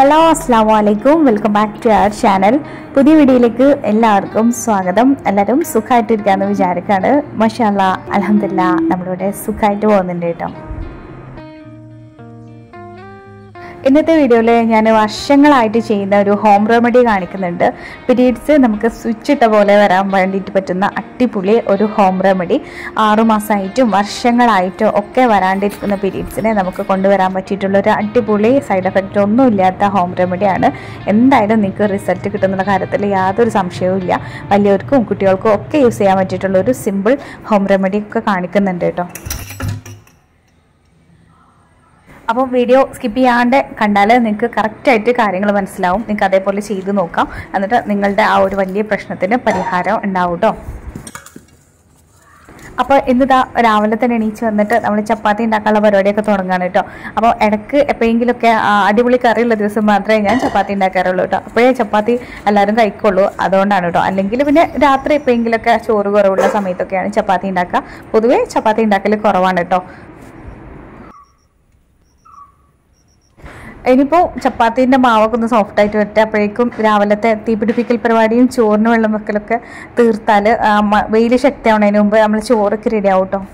hello അസ്സാം വലൈക്കും welcome back to our channel പുതിയ വീഡിയോയിലേക്ക് എല്ലാവർക്കും സ്വാഗതം എല്ലാവരും സുഖമായിട്ടിരിക്കാമെന്ന് വിചാരിക്കാണ് മഷാല്ല അലഹമില്ല നമ്മളിവിടെ സുഖമായിട്ട് പോകുന്നുണ്ട് കേട്ടോ ഇന്നത്തെ വീഡിയോയിൽ ഞാൻ വർഷങ്ങളായിട്ട് ചെയ്യുന്ന ഒരു ഹോം റെമഡി കാണിക്കുന്നുണ്ട് പീരീഡ്സ് നമുക്ക് സ്വിച്ച് ഇട്ട പോലെ വരാൻ വേണ്ടിയിട്ട് പറ്റുന്ന അടിപൊളി ഒരു ഹോം റെമഡി ആറുമാസമായിട്ടും വർഷങ്ങളായിട്ടും ഒക്കെ വരാണ്ടിരിക്കുന്ന പീരീഡ്സിനെ നമുക്ക് കൊണ്ടുവരാൻ പറ്റിയിട്ടുള്ള ഒരു അടിപൊളി സൈഡ് എഫക്റ്റ് ഒന്നും ഇല്ലാത്ത ഹോം റെമഡിയാണ് എന്തായാലും നിങ്ങൾക്ക് റിസൾട്ട് കിട്ടുന്ന കാര്യത്തിൽ യാതൊരു സംശയവും ഇല്ല വലിയവർക്കും കുട്ടികൾക്കും ഒക്കെ യൂസ് ചെയ്യാൻ പറ്റിയിട്ടുള്ള ഒരു സിമ്പിൾ ഹോം റെമഡി ഒക്കെ കാണിക്കുന്നുണ്ട് കേട്ടോ അപ്പം വീഡിയോ സ്കിപ്പ് ചെയ്യാണ്ട് കണ്ടാൽ നിങ്ങൾക്ക് കറക്റ്റായിട്ട് കാര്യങ്ങൾ മനസ്സിലാവും നിങ്ങൾക്ക് അതേപോലെ ചെയ്ത് നോക്കാം എന്നിട്ട് നിങ്ങളുടെ ആ ഒരു വലിയ പ്രശ്നത്തിന് പരിഹാരം ഉണ്ടാവും കേട്ടോ അപ്പോൾ ഇന്നിതാ രാവിലെ തന്നെ എണീച്ച് വന്നിട്ട് നമ്മൾ ചപ്പാത്തി ഉണ്ടാക്കാനുള്ള പരിപാടിയൊക്കെ തുടങ്ങുകയാണ് കേട്ടോ അപ്പോൾ ഇടയ്ക്ക് എപ്പോഴെങ്കിലുമൊക്കെ ആ, അടിപൊളി കറിയുള്ള ദിവസം മാത്രമേ ഞാൻ ചപ്പാത്തി ഉണ്ടാക്കാറുള്ളൂ കേട്ടോ അപ്പോഴേ ചപ്പാത്തി എല്ലാവരും കഴിക്കുള്ളൂ അതുകൊണ്ടാണ് കേട്ടോ അല്ലെങ്കിൽ പിന്നെ രാത്രി എപ്പോഴെങ്കിലുമൊക്കെ ചോറ് കുറവുള്ള സമയത്തൊക്കെയാണ് ചപ്പാത്തി ഉണ്ടാക്കുക പൊതുവേ ചപ്പാത്തി ഉണ്ടാക്കൽ കുറവാണ് കേട്ടോ ഇനിയിപ്പോൾ ചപ്പാത്തീൻ്റെ മാവൊക്കെ ഒന്ന് സോഫ്റ്റ് ആയിട്ട് വരട്ടെ അപ്പോഴേക്കും രാവിലത്തെ തീപിടിപ്പിക്കൽ പരിപാടിയും ചോറിന് വെള്ളം വെക്കലൊക്കെ തീർത്താൽ വെയിൽ ശക്തിയാവുന്നതിന് മുമ്പ് നമ്മൾ ചോറൊക്കെ റെഡി ആവും കേട്ടോ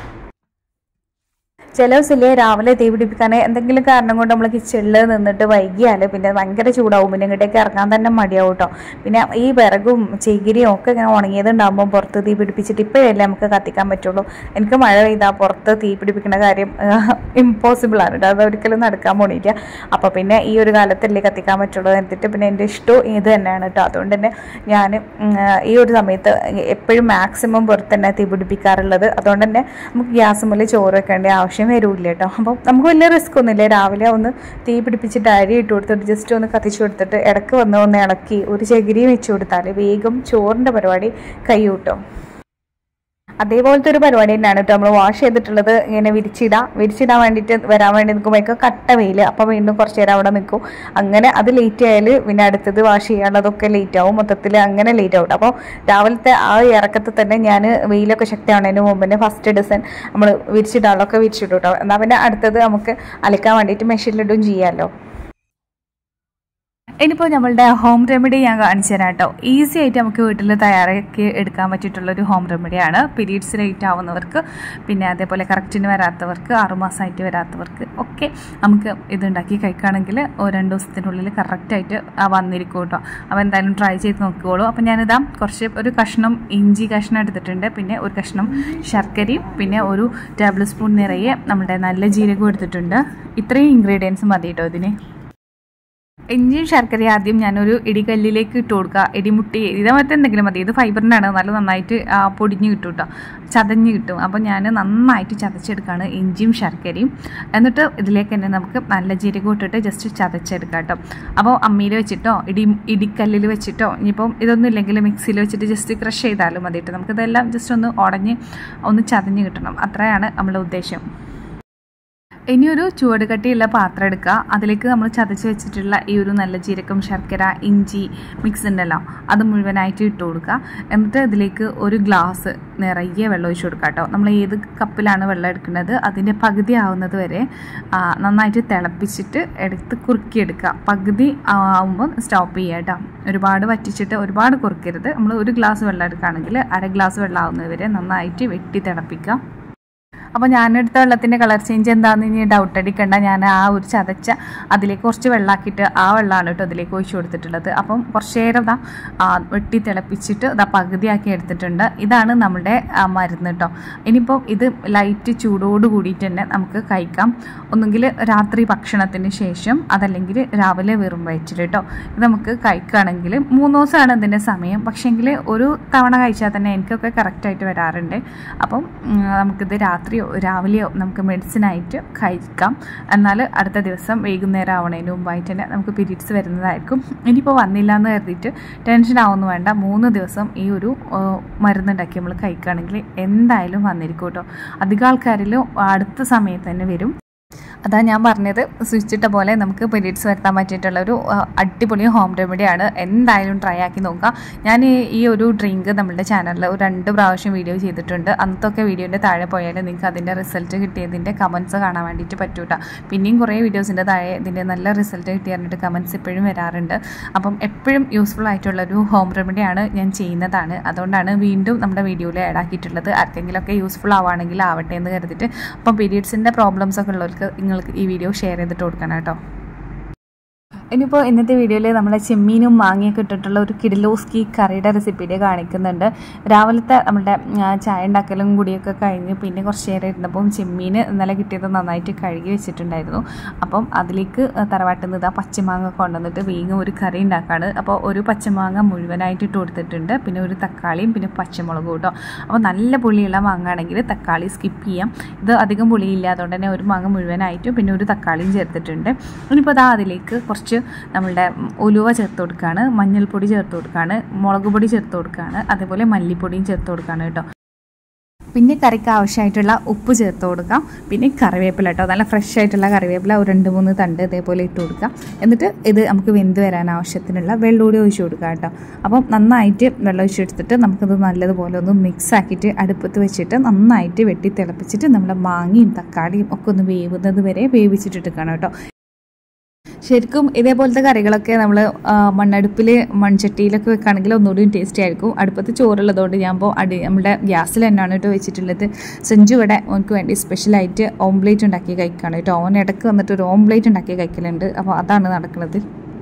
ചില ദിവസമില്ലേ രാവിലെ തീ പിടിപ്പിക്കാൻ എന്തെങ്കിലും കാരണം കൊണ്ട് നമ്മൾ കിച്ചണിൽ നിന്നിട്ട് വൈകിയാൽ പിന്നെ ഭയങ്കര ചൂടാവും പിന്നെ ഇങ്ങോട്ടേക്ക് ഇറങ്ങാൻ തന്നെ മടിയാവും കേട്ടോ പിന്നെ ഈ വിറകും ചകിരിയും ഒക്കെ ഇങ്ങനെ ഉണങ്ങിയത് ഉണ്ടാകുമ്പോൾ പുറത്ത് തീ പിടിപ്പിച്ചിട്ട് ഇപ്പോഴല്ലേ നമുക്ക് കത്തിക്കാൻ പറ്റുള്ളൂ എനിക്ക് മഴ പെയ്താൽ പുറത്ത് തീ പിടിപ്പിക്കുന്ന കാര്യം ഇമ്പോസിബിൾ ആണ് കേട്ടോ അത് ഒരിക്കലും നടക്കാൻ പോണില്ല അപ്പോൾ പിന്നെ ഈ ഒരു കാലത്തല്ലേ കത്തിക്കാൻ പറ്റുള്ളൂ എന്നിട്ട് പിന്നെ എൻ്റെ ഇഷ്ടവും ഇത് തന്നെയാണ് കേട്ടോ അതുകൊണ്ട് തന്നെ ഞാൻ ഈ ഒരു സമയത്ത് എപ്പോഴും മാക്സിമം പുറത്ത് തന്നെ തീ പിടിപ്പിക്കാറുള്ളത് അതുകൊണ്ട് തന്നെ നമുക്ക് ഗ്യാസ് മുതൽ ചോറ് വെക്കേണ്ട ആവശ്യം വരില്ല കേട്ടോ അപ്പം നമുക്ക് വലിയ റിസ്ക് ഒന്നുമില്ല രാവിലെ ഒന്ന് തീ പിടിപ്പിച്ചിട്ട് അരി ഇട്ട് കൊടുത്തിട്ട് ജസ്റ്റ് ഒന്ന് കത്തിച്ചു കൊടുത്തിട്ട് ഇടയ്ക്ക് വന്ന് ഒന്ന് ഇളക്കി ഒരു ചകിരിയും വെച്ച് കൊടുത്താൽ വേഗം ചോറിൻ്റെ പരിപാടി കൈയൂട്ടോ അതേപോലത്തെ ഒരു പരിപാടി തന്നെയാണ് കേട്ടോ നമ്മൾ വാഷ് ചെയ്തിട്ടുള്ളത് ഇങ്ങനെ വിരിച്ചിടാം വിരിച്ചിടാൻ വേണ്ടിയിട്ട് വരാൻ വേണ്ടി നിൽക്കുമ്പോഴേക്കും കട്ട വെയിൽ അപ്പോൾ വീണ്ടും കുറച്ച് നേരം അവിടെ നിൽക്കും അങ്ങനെ അത് ലേറ്റ് ആയാൽ പിന്നെ അടുത്തത് വാഷ് ചെയ്യാനുള്ളതൊക്കെ ലേറ്റ് ആവും മൊത്തത്തിൽ അങ്ങനെ ലേറ്റ് ആവും അപ്പോൾ രാവിലത്തെ ആ ഇറക്കത്തിൽ തന്നെ ഞാൻ വെയിലൊക്കെ ശക്തിയാവുന്നതിന് മുമ്പ് തന്നെ ഫസ്റ്റ് ഡിസൈൻ നമ്മൾ വിരിച്ചിടാനുള്ളതൊക്കെ വിരിച്ചിട്ടു കേട്ടോ എന്നാൽ പിന്നെ അടുത്തത് നമുക്ക് അലക്കാൻ വേണ്ടിയിട്ട് മെഷീനിലിടും ചെയ്യാമല്ലോ ഇനിയിപ്പോൾ നമ്മളുടെ ഹോം റെമഡി ഞാൻ കാണിച്ചു തരാം കേട്ടോ ഈസി ആയിട്ട് നമുക്ക് വീട്ടിൽ തയ്യാറാക്കി എടുക്കാൻ പറ്റിയിട്ടുള്ള ഒരു ഹോം റെമഡിയാണ് പീരീഡ്സ് ലേറ്റ് ആവുന്നവർക്ക് പിന്നെ അതേപോലെ കറക്റ്റിന് വരാത്തവർക്ക് ആറുമാസമായിട്ട് വരാത്തവർക്ക് ഒക്കെ നമുക്ക് ഇതുണ്ടാക്കി കഴിക്കുകയാണെങ്കിൽ ഒരു രണ്ട് ദിവസത്തിനുള്ളിൽ കറക്റ്റായിട്ട് വന്നിരിക്കും കേട്ടോ അപ്പോൾ എന്തായാലും ട്രൈ ചെയ്ത് നോക്കിക്കോളൂ അപ്പോൾ ഞാനിതാ കുറച്ച് ഒരു കഷ്ണം ഇഞ്ചി കഷ്ണം എടുത്തിട്ടുണ്ട് പിന്നെ ഒരു കഷ്ണം ശർക്കരയും പിന്നെ ഒരു ടേബിൾ സ്പൂൺ നിറയെ നമ്മുടെ നല്ല ജീരകവും എടുത്തിട്ടുണ്ട് ഇത്രയും ഇൻഗ്രീഡിയൻസ് മതി കേട്ടോ ഇതിന് ഇഞ്ചിയും ശർക്കരയും ആദ്യം ഞാനൊരു ഇടികല്ലിലേക്ക് ഇട്ട് കൊടുക്കുക ഇടിമുട്ടി ഇതേമത്തെ എന്തെങ്കിലും മതി ഇത് ഫൈബറിൻ്റെ ആണ് നല്ല നന്നായിട്ട് ആ, പൊടിഞ്ഞ് കിട്ടും കേട്ടോ ചതഞ്ഞ് കിട്ടും അപ്പോൾ ഞാൻ നന്നായിട്ട് ചതച്ചെടുക്കുകയാണ് ഇഞ്ചിയും ശർക്കരയും എന്നിട്ട് ഇതിലേക്ക് തന്നെ നമുക്ക് നല്ല ജീരകം ഇട്ടിട്ട് ജസ്റ്റ് ചതച്ചെടുക്കാം കേട്ടോ അപ്പോൾ അമ്മിയിൽ വെച്ചിട്ടോ ഇടി ഇടിക്കല്ലിൽ വെച്ചിട്ടോ ഇനിയിപ്പം ഇതൊന്നും ഇല്ലെങ്കിൽ മിക്സിയിൽ വെച്ചിട്ട് ജസ്റ്റ് ക്രഷ് ചെയ്താലും മതി കേട്ടോ നമുക്കിതെല്ലാം ജസ്റ്റ് ഒന്ന് ഉടഞ്ഞ് ഒന്ന് ചതഞ്ഞ് കിട്ടണം അത്രയാണ് നമ്മുടെ ഉദ്ദേശം ഇനിയൊരു ചുവട് കട്ടിയുള്ള പാത്രം എടുക്കുക അതിലേക്ക് നമ്മൾ ചതച്ച് വെച്ചിട്ടുള്ള ഈ ഒരു നല്ല ജീരകം ശർക്കര ഇഞ്ചി മിക്സ് ഉണ്ടല്ലോ അത് മുഴുവനായിട്ട് ഇട്ട് കൊടുക്കുക എന്നിട്ട് ഇതിലേക്ക് ഒരു ഗ്ലാസ് നിറയെ വെള്ളം ഒഴിച്ച് കൊടുക്കുക കേട്ടോ നമ്മൾ ഏത് കപ്പിലാണ് വെള്ളം എടുക്കുന്നത് അതിൻ്റെ പകുതി ആവുന്നത് വരെ ആ, നന്നായിട്ട് തിളപ്പിച്ചിട്ട് എടുത്ത് കുറുക്കിയെടുക്കുക പകുതി ആവുമ്പോൾ സ്റ്റോപ്പ് ചെയ്യുക കേട്ടോ ഒരുപാട് വറ്റിച്ചിട്ട് ഒരുപാട് കുറുക്കരുത് നമ്മൾ ഒരു ഗ്ലാസ് വെള്ളം എടുക്കുകയാണെങ്കിൽ അര ഗ്ലാസ് വെള്ളം ആവുന്നത് വരെ നന്നായിട്ട് വെട്ടി തിളപ്പിക്കുക അപ്പോൾ ഞാനെടുത്ത വെള്ളത്തിൻ്റെ കളർ ചേഞ്ച് എന്താണെന്ന് ഇനി ഡൗട്ട് അടിക്കണ്ട ഞാൻ ആ ഒരു ചതച്ച അതിലേക്ക് കുറച്ച് വെള്ളമാക്കിയിട്ട് ആ വെള്ളമാണ് കേട്ടോ അതിലേക്ക് ഒഴിച്ചു കൊടുത്തിട്ടുള്ളത് അപ്പം കുറച്ച് നേരം ഇതാ ആ, വെട്ടി തിളപ്പിച്ചിട്ട് ഇതാ പകുതിയാക്കി എടുത്തിട്ടുണ്ട് ഇതാണ് നമ്മുടെ ആ, മരുന്ന് കേട്ടോ ഇനിയിപ്പോൾ ഇത് ലൈറ്റ് ചൂടോട് കൂടിയിട്ട് തന്നെ നമുക്ക് കഴിക്കാം ഒന്നുകിൽ രാത്രി ഭക്ഷണത്തിന് ശേഷം അതല്ലെങ്കിൽ രാവിലെ വെറും വയറ്റിൽ കേട്ടോ ഇത് നമുക്ക് കഴിക്കുകയാണെങ്കിൽ മൂന്ന് ദിവസമാണ് ഇതിൻ്റെ സമയം പക്ഷേങ്കിൽ ഒരു തവണ കഴിച്ചാൽ തന്നെ എനിക്കൊക്കെ കറക്റ്റായിട്ട് വരാറുണ്ട് അപ്പം ഉം, നമുക്കിത് രാത്രിയോ രാവിലെയോ നമുക്ക് മെഡിസിനായിട്ട് കഴിക്കാം എന്നാൽ അടുത്ത ദിവസം വൈകുന്നേരം ആവണതിന് മുമ്പായിട്ട് തന്നെ നമുക്ക് പീരീഡ്സ് വരുന്നതായിരിക്കും ഇനിയിപ്പോൾ വന്നില്ല എന്ന് കരുതിയിട്ട് ടെൻഷൻ ആവുന്നു വേണ്ട മൂന്ന് ദിവസം ഈ ഒരു ആ, മരുന്നുണ്ടാക്കി നമ്മൾ കഴിക്കുകയാണെങ്കിൽ എന്തായാലും വന്നിരിക്കും കേട്ടോ അധികം ആൾക്കാരിലും അടുത്ത സമയത്ത് തന്നെ വരും അതാ ഞാൻ പറഞ്ഞത് സ്വിച്ച് ഇട്ട പോലെ നമുക്ക് പീരീഡ്സ് വരുത്താൻ പറ്റിയിട്ടുള്ള ഒരു ആ, അടിപൊളി ഹോം റെമഡിയാണ് എന്തായാലും ട്രൈ ആക്കി നോക്കുക ഞാൻ ഈ ഈ ഒരു ഡ്രിങ്ക് നമ്മുടെ ചാനലിൽ ഒരു രണ്ട് പ്രാവശ്യം വീഡിയോ ചെയ്തിട്ടുണ്ട് അന്നത്തൊക്കെ വീഡിയോൻ്റെ താഴെ പോയാൽ നിങ്ങൾക്ക് അതിൻ്റെ റിസൾട്ട് കിട്ടിയതിൻ്റെ കമൻസ് കാണാൻ വേണ്ടിയിട്ട് പറ്റൂട്ട പിന്നെയും കുറേ വീഡിയോസിൻ്റെ താഴെ ഇതിൻ്റെ നല്ല റിസൾട്ട് കിട്ടിയാറിട്ട് കമൻസ് എപ്പോഴും വരാറുണ്ട് അപ്പം എപ്പോഴും യൂസ്ഫുൾ ആയിട്ടുള്ളൊരു ഹോം റെമഡിയാണ് ഞാൻ ചെയ്യുന്നതാണ് അതുകൊണ്ടാണ് വീണ്ടും നമ്മുടെ വീഡിയോയിൽ ആഡ് ആക്കിയിട്ടുള്ളത് ആർക്കെങ്കിലുമൊക്കെ യൂസ്ഫുൾ ആവുകയാണെങ്കിൽ ആവട്ടെ എന്ന് കരുതിയിട്ട് അപ്പം പീരീഡ്സിൻ്റെ പ്രോബ്ലംസ് ഒക്കെ ഉള്ളവർക്ക് നിങ്ങൾക്ക് ഈ വീഡിയോ ഷെയർ ചെയ്തിട്ട് കൊടുക്കണം കേട്ടോ ഇനിയിപ്പോൾ ഇന്നത്തെ വീഡിയോയിൽ നമ്മളെ ചെമ്മീനും മാങ്ങയൊക്കെ ഇട്ടിട്ടുള്ള ഒരു കിഡിലോസ്കി കറിയുടെ റെസിപ്പിയുടെ കാണിക്കുന്നുണ്ട് രാവിലത്തെ നമ്മുടെ ആ, ചായ ഉണ്ടാക്കലും കൂടിയൊക്കെ കഴിഞ്ഞ് പിന്നെ കുറച്ച് നേരം ഇരുന്നപ്പം ചെമ്മീൻ ഇന്നലെ കിട്ടിയത് നന്നായിട്ട് കഴുകി വെച്ചിട്ടുണ്ടായിരുന്നു അപ്പം അതിലേക്ക് തറവാട്ടിൽ നിന്ന് ഇതാ പച്ചമാങ്ങ കൊണ്ടുവന്നിട്ട് വീങ്ങും ഒരു കറി ഉണ്ടാക്കാണ് അപ്പോൾ ഒരു പച്ചമാങ്ങ മുഴുവനായിട്ട് ഇട്ട് കൊടുത്തിട്ടുണ്ട് പിന്നെ ഒരു തക്കാളിയും പിന്നെ പച്ചമുളകും കേട്ടോ അപ്പോൾ നല്ല പുളിയുള്ള മാങ്ങ ആണെങ്കിൽ തക്കാളി സ്കിപ്പ് ചെയ്യാം ഇത് അധികം പുളിയില്ല അതുകൊണ്ട് തന്നെ ഒരു മാങ്ങ മുഴുവനായിട്ടും പിന്നെ ഒരു തക്കാളിയും ചേർത്തിട്ടുണ്ട് ഇനിയിപ്പോൾ അതാ അതിലേക്ക് കുറച്ച് നമ്മളുടെ ഉലുവ ചേർത്ത് കൊടുക്കുകയാണ് മഞ്ഞൾപ്പൊടി ചേർത്ത് കൊടുക്കുകയാണ് മുളക് പൊടി ചേർത്ത് കൊടുക്കുകയാണ് അതേപോലെ മല്ലിപ്പൊടിയും ചേർത്ത് കൊടുക്കുകയാണ് കേട്ടോ പിന്നെ കറിക്ക് ആവശ്യമായിട്ടുള്ള ഉപ്പ് ചേർത്ത് കൊടുക്കാം പിന്നെ കറിവേപ്പില കേട്ടോ നല്ല ഫ്രഷ് ആയിട്ടുള്ള കറിവേപ്പില ഒരു രണ്ട് മൂന്ന് തണ്ട് ഇതേപോലെ ഇട്ട് കൊടുക്കാം എന്നിട്ട് ഇത് നമുക്ക് വെന്ത് വരാൻ ആവശ്യത്തിനുള്ള വെള്ളം കൂടി ഒഴിച്ച് കൊടുക്കാം കേട്ടോ അപ്പം നന്നായിട്ട് വെള്ളം ഒഴിച്ചെടുത്തിട്ട് നമുക്കിത് നല്ലതുപോലെ ഒന്ന് മിക്സ് ആക്കിയിട്ട് അടുപ്പത്ത് വെച്ചിട്ട് നന്നായിട്ട് വെട്ടി തിളപ്പിച്ചിട്ട് നമ്മുടെ മാങ്ങയും തക്കാളിയും ഒക്കെ ഒന്ന് വേവുന്നത് വരെ വേവിച്ചിട്ടെടുക്കണം കേട്ടോ ശരിക്കും ഇതേപോലത്തെ കറികളൊക്കെ നമ്മൾ മണ്ണടുപ്പിൽ മൺചട്ടിയിലൊക്കെ വെക്കുകയാണെങ്കിൽ ഒന്നുകൂടി ടേസ്റ്റി ആയിരിക്കും അടുപ്പത്ത് ചോറുള്ളതുകൊണ്ട് ഞാൻ ഇപ്പോൾ അടി നമ്മുടെ ഗ്യാസിൽ തന്നെയാണ് കേട്ടോ വെച്ചിട്ടുള്ളത് സഞ്ജു ഇവിടെ ഓനക്ക് വേണ്ടി സ്പെഷ്യലായിട്ട് ഓംപ്ലേറ്റ് ഉണ്ടാക്കി കഴിക്കുകയാണ് കേട്ടോ ഓൻ ഇടയ്ക്ക് വന്നിട്ട് ഒരു ഓംപ്ലേറ്റ് ഉണ്ടാക്കി കഴിക്കലുണ്ട് അപ്പോൾ അതാണ് നടക്കുന്നത്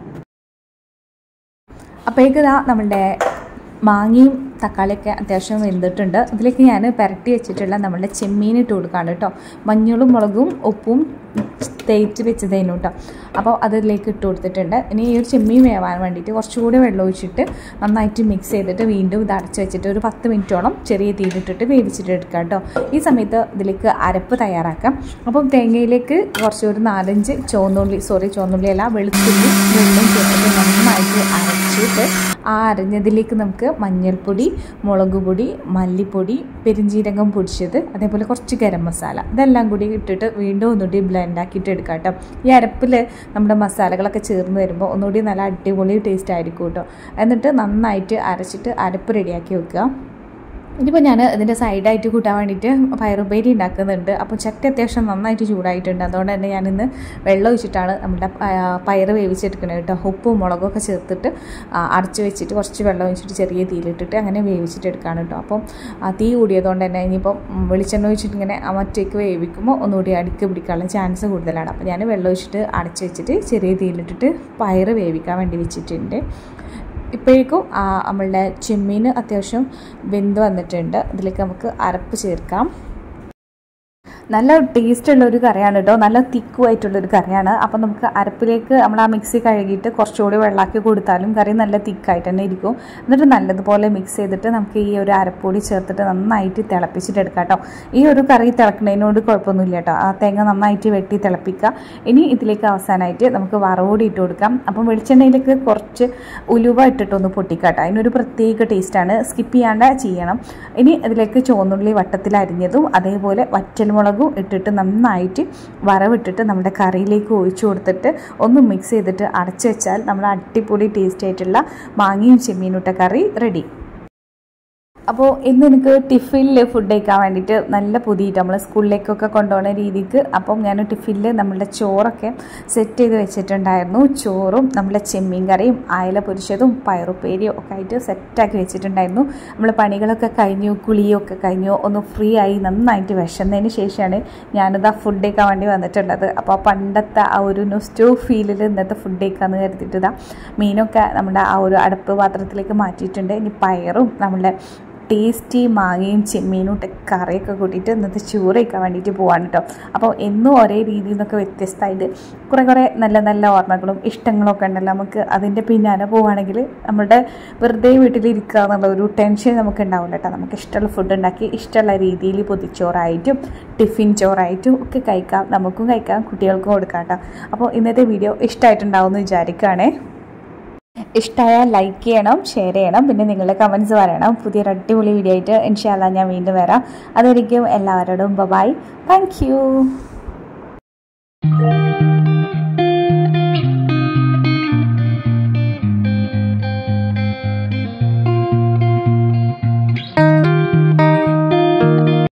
അപ്പോഴേക്ക് ഇതാ നമ്മളുടെ മാങ്ങയും തക്കാളിയൊക്കെ അത്യാവശ്യം വെന്തിട്ടുണ്ട് ഇതിലേക്ക് ഞാൻ പുരട്ടി വെച്ചിട്ടുള്ള നമ്മളുടെ ചെമ്മീൻ ഇട്ട് കൊടുക്കുകയാണ് കേട്ടോ മഞ്ഞളും മുളകും ഉപ്പും തേച്ച് വെച്ചതേനു കേട്ടോ അപ്പോൾ അതിലേക്ക് ഇട്ട് കൊടുത്തിട്ടുണ്ട് ഇനി ഈ ഒരു ചെമ്മീൻ വേവാൻ വേണ്ടിയിട്ട് കുറച്ചുകൂടി വെള്ളം ഒഴിച്ചിട്ട് നന്നായിട്ട് മിക്സ് ചെയ്തിട്ട് വീണ്ടും ഇത് അടച്ച് വെച്ചിട്ട് ഒരു പത്ത് മിനിറ്റോളം ചെറിയ തീയിലിട്ടിട്ട് വേവിച്ചിട്ട് എടുക്കാം കേട്ടോ ഈ സമയത്ത് ഇതിലേക്ക് അരപ്പ് തയ്യാറാക്കാം അപ്പം തേങ്ങയിലേക്ക് കുറച്ച് ഒരു നാലഞ്ച് ചുവന്നുള്ളി സോറി ചുവന്നുള്ളി അല്ല വെളുത്തുള്ളി വെള്ളം ചേർത്തിട്ട് നന്നായിട്ട് അരച്ചിട്ട് ആ അരഞ്ഞതിലേക്ക് നമുക്ക് മഞ്ഞൾപ്പൊടി മുളക് പൊടി മല്ലിപ്പൊടി പെരിഞ്ജീരകം പൊടിച്ചത് അതേപോലെ കുറച്ച് ഗരം മസാല ഇതെല്ലാം കൂടി ഇട്ടിട്ട് വീണ്ടും ഒന്നുകൂടി ബ്ലെൻഡ് ആക്കിയിട്ട് എടുക്കാം കേട്ടോ ഈ അരപ്പിൽ നമ്മുടെ മസാലകളൊക്കെ ചേർന്ന് വരുമ്പോൾ ഒന്നുകൂടി നല്ല അടിപൊളി ടേസ്റ്റ് ആയിരിക്കും കേട്ടോ എന്നിട്ട് നന്നായിട്ട് അരച്ചിട്ട് അരപ്പ് റെഡിയാക്കി വെക്കുക ഇനിയിപ്പോൾ ഞാൻ ഇതിൻ്റെ സൈഡായിട്ട് കൂട്ടാൻ വേണ്ടിയിട്ട് പയറുപ്പേരി ഉണ്ടാക്കുന്നുണ്ട് അപ്പോൾ ചട്ടി അത്യാവശ്യം നന്നായിട്ട് ചൂടായിട്ടുണ്ട് അതുകൊണ്ട് തന്നെ ഞാനിന്ന് വെള്ളം ഒഴിച്ചിട്ടാണ് നമ്മുടെ പയർ വേവിച്ചെടുക്കുന്നത് കേട്ടോ ഉപ്പും മുളകൊക്കെ ചേർത്തിട്ട് ആ, അടച്ച് വെച്ചിട്ട് കുറച്ച് വെള്ളം ഒഴിച്ചിട്ട് ചെറിയ തീയിലിട്ടിട്ട് അങ്ങനെ വേവിച്ചിട്ട് എടുക്കുകയാണ് കേട്ടോ അപ്പം ആ തീ കൂടിയതുകൊണ്ട് തന്നെ ഇനിയിപ്പം ഉം, വെളിച്ചെണ്ണ ഒഴിച്ചിട്ട് ഇങ്ങനെ ആ മറ്റേക്ക് വേവിക്കുമ്പോൾ ഒന്നുകൂടി അടുക്ക് പിടിക്കാനുള്ള ചാൻസ് കൂടുതലാണ് അപ്പോൾ ഞാൻ വെള്ളം ഒഴിച്ചിട്ട് അടച്ച് വെച്ചിട്ട് ചെറിയ തീയിലിട്ടിട്ട് പയർ വേവിക്കാൻ വേണ്ടി വെച്ചിട്ടുണ്ട് ഇപ്പോഴേക്കും ആ നമ്മളുടെ ചെമ്മീൻ അത്യാവശ്യം വെന്ത് വന്നിട്ടുണ്ട് ഇതിലേക്ക് നമുക്ക് അരപ്പ് ചേർക്കാം നല്ല ടേസ്റ്റ് ഉള്ള ഒരു കറിയാണ് കേട്ടോ നല്ല തിക്കുമായിട്ടുള്ള ഒരു കറിയാണ് അപ്പം നമുക്ക് അരപ്പിലേക്ക് നമ്മൾ ആ മിക്സി കഴുകിയിട്ട് കുറച്ചുകൂടി വെള്ളമാക്കി കൊടുത്താലും കറി നല്ല തിക്കായിട്ട് തന്നെ ഇരിക്കും എന്നിട്ട് നല്ലതുപോലെ മിക്സ് ചെയ്തിട്ട് നമുക്ക് ഈ ഒരു അരപ്പൊടി ചേർത്തിട്ട് നന്നായിട്ട് തിളപ്പിച്ചിട്ട് എടുക്കാം കേട്ടോ ഈ ഒരു കറി തിളക്കുന്നതിനോട് കുഴപ്പമൊന്നുമില്ല കേട്ടോ ആ തേങ്ങ നന്നായിട്ട് വെട്ടി തിളപ്പിക്കുക ഇനി ഇതിലേക്ക് അവസാനമായിട്ട് നമുക്ക് വറവോടി ഇട്ട് കൊടുക്കാം അപ്പം വെളിച്ചെണ്ണയിലേക്ക് കുറച്ച് ഉലുവ ഇട്ടിട്ടൊന്ന് പൊട്ടിക്കാം കേട്ടോ അതിനൊരു പ്രത്യേക ടേസ്റ്റാണ് സ്കിപ്പ് ചെയ്യാണ്ട് ചെയ്യണം ഇനി ഇതിലേക്ക് ചുവന്നുള്ളി വട്ടത്തിൽ അരിഞ്ഞതും അതേപോലെ വറ്റൽമുളകും ഇട്ടിട്ട് നന്നായിട്ട് വറവിട്ടിട്ട് നമ്മുടെ കറിയിലേക്ക് ഒഴിച്ചു കൊടുത്തിട്ട് ഒന്ന് മിക്സ് ചെയ്തിട്ട് അടച്ചു വെച്ചാൽ നമ്മുടെ അടിപൊളി ടേസ്റ്റ് ആയിട്ടുള്ള മാങ്ങയും ചെമ്മീനുട്ട കറി റെഡി അപ്പോൾ ഇന്ന് എനിക്ക് ടിഫിനിൽ ഫുഡ് കഴിക്കാൻ വേണ്ടിയിട്ട് നല്ല പുതിയിട്ട് നമ്മൾ സ്കൂളിലേക്കൊക്കെ കൊണ്ടുപോകുന്ന രീതിക്ക് അപ്പം ഞാൻ ടിഫിനിൽ നമ്മളുടെ ചോറൊക്കെ സെറ്റ് ചെയ്ത് വെച്ചിട്ടുണ്ടായിരുന്നു ചോറും നമ്മുടെ ചെമ്മീൻ കറിയും അയല പൊരിച്ചതും പയറുപ്പേരിയും ഒക്കെ ആയിട്ട് സെറ്റാക്കി വെച്ചിട്ടുണ്ടായിരുന്നു നമ്മൾ പണികളൊക്കെ കഴിഞ്ഞു കുളിയൊക്കെ കഴിഞ്ഞു ഒന്ന് ഫ്രീ ആയി നന്നായിട്ട് വിശന്നതിന് ശേഷമാണ് ഞാനിത് ആ ഫുഡ് കഴിക്കാൻ വേണ്ടി വന്നിട്ടുള്ളത് അപ്പോൾ ആ പണ്ടത്തെ ആ ഒരു നൊസ്റ്റോ ഫീലിൽ ഇന്നത്തെ ഫുഡ് കഴിക്കാമെന്ന് കരുതിയിട്ട് ഇതാ മീനൊക്കെ നമ്മുടെ ആ ഒരു അടപ്പ് പാത്രത്തിലേക്ക് മാറ്റിയിട്ടുണ്ട് ഇനി പയറും നമ്മുടെ ടേസ്റ്റി മാങ്ങയും ചെമ്മീനും ഇട്ട് കറിയൊക്കെ കൂട്ടിയിട്ട് ഇന്നത്തെ ചോറ് കഴിക്കാൻ വേണ്ടിയിട്ട് പോവാണ് കേട്ടോ അപ്പോൾ എന്നും ഒരേ രീതിയിൽ നിന്നൊക്കെ വ്യത്യസ്തമായിട്ട് കുറേ കുറേ നല്ല നല്ല ഓർമ്മകളും ഇഷ്ടങ്ങളൊക്കെ ഉണ്ടല്ലോ നമുക്ക് അതിൻ്റെ പിന്നാലെ പോവുകയാണെങ്കിൽ നമ്മുടെ വെറുതെ വീട്ടിലിരിക്കുക എന്നുള്ള ഒരു ടെൻഷൻ നമുക്ക് ഉണ്ടാവില്ല കേട്ടോ നമുക്ക് ഇഷ്ടമുള്ള ഫുഡ് ഉണ്ടാക്കി ഇഷ്ടമുള്ള രീതിയിൽ പൊതിച്ചോറായിട്ടും ടിഫിൻ ചോറായിട്ടും ഒക്കെ കഴിക്കാം നമുക്കും കഴിക്കാം കുട്ടികൾക്കും കൊടുക്കാം കേട്ടോ അപ്പോൾ ഇന്നത്തെ വീഡിയോ ഇഷ്ടമായിട്ടുണ്ടാവും എന്ന് വിചാരിക്കുകയാണേ ഇഷ്ടമായാൽ ലൈക്ക് ചെയ്യണം ഷെയർ ചെയ്യണം പിന്നെ നിങ്ങളുടെ കമൻസ് പറയണം പുതിയൊരു അടിപൊളി വീഡിയോ ആയിട്ട് ഇൻഷാല്ല ഞാൻ വീണ്ടും വരാം അതായിരിക്കും എല്ലാവരോടും ബൈ താങ്ക് യു ചെയ്യുക